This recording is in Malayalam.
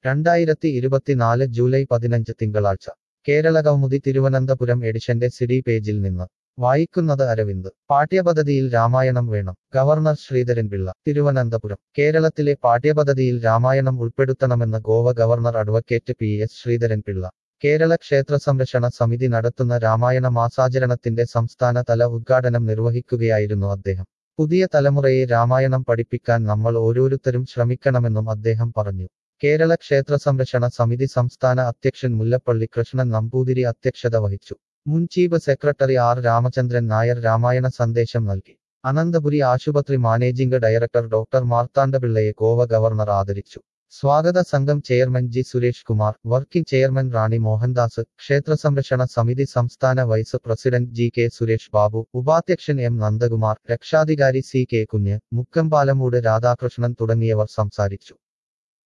രണ്ടായിരത്തി ഇരുപത്തിനാല് ജൂലൈ പതിനഞ്ച് തിങ്കളാഴ്ച കേരള കൗമുദി തിരുവനന്തപുരം എഡിഷന്റെ സിഡി പേജിൽ നിന്ന് വായിക്കുന്നത് അരവിന്ദ് പാഠ്യപദ്ധതിയിൽ രാമായണം വേണം ഗവർണർ ശ്രീധരൻപിള്ള തിരുവനന്തപുരം കേരളത്തിലെ പാഠ്യപദ്ധതിയിൽ രാമായണം ഉൾപ്പെടുത്തണമെന്ന് Goa governor advocate P S Sreedharan Pillai Kerala ക്ഷേത്ര സംരക്ഷണ സമിതി നടത്തുന്ന രാമായണ മാസാചരണത്തിന്റെ സംസ്ഥാന തല ഉദ്ഘാടനം നിർവഹിക്കുകയായിരുന്നു അദ്ദേഹം പുതിയ തലമുറയെ രാമായണം പഠിപ്പിക്കാൻ നമ്മൾ ഓരോരുത്തരും ശ്രമിക്കണമെന്നും അദ്ദേഹം പറഞ്ഞു കേരള ക്ഷേത്ര സംരക്ഷണ സമിതി സംസ്ഥാന അധ്യക്ഷൻ മുല്ലപ്പള്ളി കൃഷ്ണൻ നമ്പൂതിരി അധ്യക്ഷത വഹിച്ചു മുൻ chief secretary R Ramachandran Nair Ramayana സന്ദേശം നൽകി അനന്തപുരി ആശുപത്രി മാനേജിംഗ് ഡയറക്ടർ ഡോക്ടർ മാർത്താണ്ഡപിള്ളയെ ഗോവ ഗവർണർ ആദരിച്ചു സ്വാഗത സംഘം chairman G Suresh Kumar working chairman Rani Mohandas ക്ഷേത്ര സംരക്ഷണ സമിതി സംസ്ഥാന vice president G K Suresh Babu ഉപാധ്യക്ഷൻ എം നന്ദകുമാർ രക്ഷാധികാരി സി കെ കുഞ്ഞ് മുക്കമ്പാലമൂട് രാധാകൃഷ്ണൻ തുടങ്ങിയവർ സംസാരിച്ചു